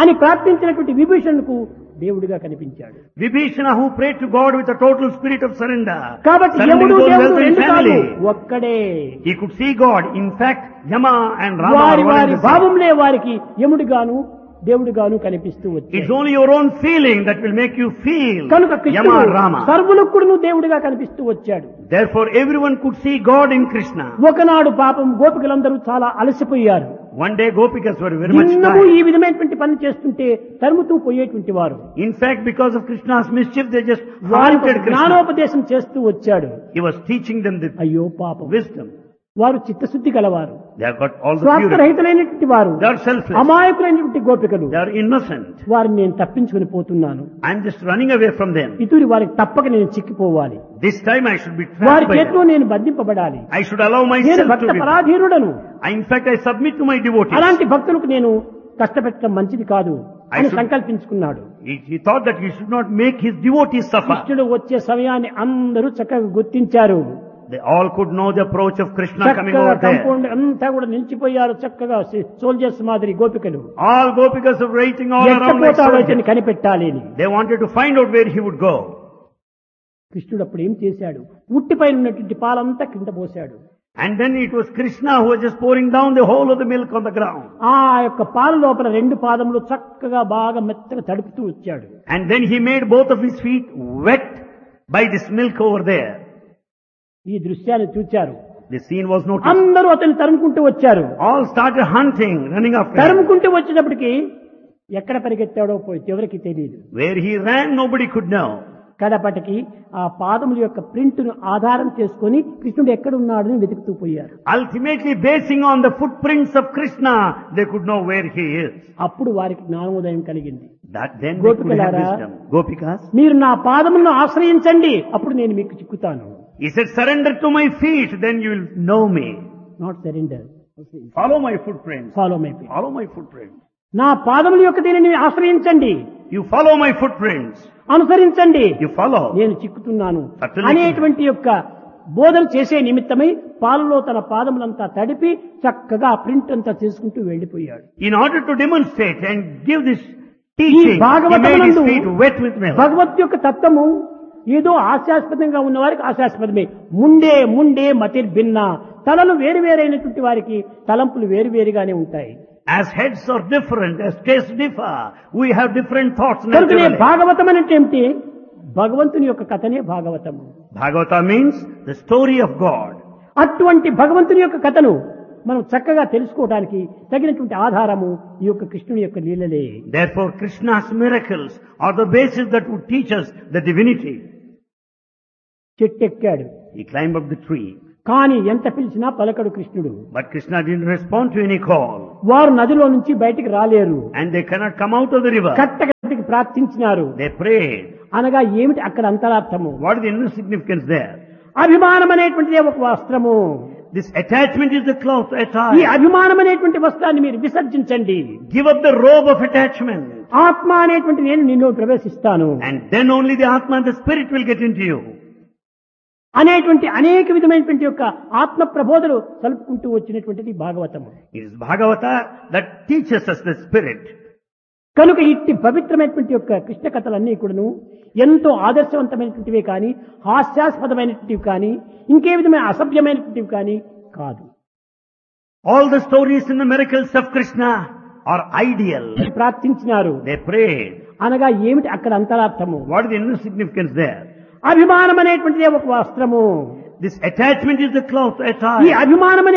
అని ప్రార్థించినటువంటి విభీషణకు దేవుడిగా కనిపించాడు Vibhishana who prayed to God with a total spirit of surrender. కాబట్టి surrendering యముడు his own దేవుడు wealth and రెండు కాదు family. ఒక్కడే He could see God. In fact, Yama and Rama వారి are one and వారి the same. భావంలే వారికి యముడిగాను దేవుడిగాను కనిపిస్తూ It's వచ్చాడు only your own feeling that will make you feel కనుక Yama కృష్ణుడు and Rama. సర్వులకు కూడా దేవుడిగా కనిపిస్తూ వచ్చాడు Therefore, everyone could see God in Krishna. ఒకనాడు పాపం గోపికలందరూ చాలా అలసిపోయారు One day, Gopikas were very much నిన్నము ఈ tired. విధమైనటువంటి పని చేస్తుంటే తరుముతూ పోయేటువంటి వారు In fact, because of Krishna's mischief, they just వారికి haunted Krishna. జ్ఞానోపదేశం చేస్తూ వచ్చాడు He was teaching them the అయ్యో పాపం wisdom. వారు చిత్తశుద్ధి గలవారు They have got all the purity. స్వార్థరహితులైనటువంటి వారు They are selfless. అమాయకులైనటువంటి గోపికలు They are innocent. వారిని నేను తప్పించుకుని పోతున్నాను I'm just running away from them. ఇతూరి వారికి తప్పక నేను చిక్కిపోవాలి This time I should be వారి trapped by చేతిలో them. నేను బంధింపబడాలి I should allow నేను myself Bhakta to be. పరాధీనుడను I- In fact, I submit to my devotees. అలాంటి భక్తులకు నేను కష్టపెట్టడం మంచిది కాదు అని should- సంకల్పించుకున్నాడు He, he thought that he should not make his devotees suffer. కృష్ణుడు వచ్చే సమయాన్ని అందరూ చక్కగా గుర్తించారు They all could know the approach of Krishna coming చక్కగా over there. కంపౌండ్ అంతా కూడా నిలిచిపోయారు చక్కగా సోల్జర్స్ మాదిరి గోపికలు All Gopikas are waiting all around like ఎట్టపోతాడో ఇతన్ని soldiers. కనిపెట్టాలి అని They wanted to find out where he would go. కృష్ణుడు అప్పుడు ఏం చేశాడు ఉట్టిపైన ఉన్నటువంటి పాలంతా కింద పోశాడు And then it was Krishna who was just pouring down the whole of the milk on the ground. ఆ యొక్క పాల లోపల రెండు పాదములు చక్కగా బాగా మెత్తగా తడుపుతూ వచ్చాడు And then he made both of his feet wet by this milk over there. ఈ దృశ్యాన్ని చూచారు The scene was noticed. అందరూ అతన్ని తరుముకుంటూ వచ్చారు All started hunting, running after him. తరుముకుంటూ వచ్చేటప్పటికి ఎక్కడ పరిగెత్తాడో పోయి ఎవరికి తెలియదు Where he ran, nobody could know. కడపటికి ఆ పాదముల యొక్క ప్రింట్ ను ఆధారం చేసుకొని కృష్ణుడు ఎక్కడ ఉన్నాడని వెతుకుతూ పోయారు Ultimately, basing on the footprints of Krishna, they could know where he is. అప్పుడు వారికి జ్ఞానోదయం కలిగింది That then they could have Gopikalara. wisdom. Gopikas. మీరు నా పాదములను ఆశ్రయించండి అప్పుడు నేను మీకు చిక్కుతాను He said, surrender to my feet, then you will know me. Not surrender Follow my footprints. Follow my feet Follow my footprints. నా పాదముల యొక్క దీనిని ఆశ్రయించండి You follow my footprints. అనుసరించండి You follow. నేను చిక్కుతున్నాను Certainly. అనేటువంటి యొక్క బోధన చేసే నిమిత్తమై పాలలో తన పాదములంతా తడిపి చక్కగా ఆ ప్రింట్ అంతా చేసుకుంటూ వెళ్లిపోయాడు In order to demonstrate and give this teaching, he made his భాగవతమునందు feet wet with milk. భగవత్ యొక్క తత్వము ఏదో హాస్యాస్పదంగా ఉన్న వారికి హాస్యాస్పదమే ముండే ముండే మతిర్భిన్న తలలు వేరువేరైనటువంటి వారికి తలంపులు వేరువేరుగానే ఉంటాయి As heads are different, as tastes differ, we have different thoughts కనుకనే naturally. భాగవతం అంటే ఏమిటి భగవంతుని యొక్క కథనే భాగవతము Bhagavata means the story of God. అటువంటి భగవంతుని యొక్క కథను మనం చక్కగా తెలుసుకోవడానికి తగినటువంటి ఆధారము ఈ యొక్క కృష్ణుని యొక్క లీలలే Therefore, Krishna's miracles are the basis that would teach us the divinity. చెట్టెక్కాడు He climbed up the tree, కానీ ఎంత పిలిచినా పలకడు కృష్ణుడు but Krishna didn't respond to any call. వారు నదిలో నుంచి బయటికి రాలేరు And they cannot come out of the river. కట్టగట్టికి ప్రార్థించినారు They prayed. అనగా ఏమిటి అక్కడ అంతరార్థము What is the inner significance there? అభిమానం అనేటువంటిది ఒక వస్త్రము This attachment is the cloth ఈ attire. అభిమానం అనేటువంటి వస్త్రాన్ని మీరు విసర్జించండి Give up the robe of attachment. ఆత్మ అనేటువంటి నేను నిన్ను ప్రవేశిస్తాను And then only the Atma and the Spirit will get into you. అనేటువంటి అనేక విధమైనటువంటి యొక్క ఆత్మ ప్రబోధలు కలుపుకుంటూ వచ్చినటువంటిది భాగవతము It is Bhagavata that teaches us the Spirit. కనుక ఇట్టి పవిత్రమైనటువంటి యొక్క కృష్ణ కథలన్నీ కూడాను ఎంతో ఆదర్శవంతమైనటువంటివే కానీ హాస్యాస్పదమైనటువంటివి కానీ ఇంకే విధమైన అసభ్యమైనటువంటివి కానీ కాదు All the stories in the miracles of Krishna are ideal. ప్రార్థించినారు They prayed. అనగా ఏమిటి అక్కడ అంతరార్థము What is the inner significance there? అభిమానం అనేటువంటిది ఒక వస్త్రము This attachment is the cloth ఈ attire. అభిమానం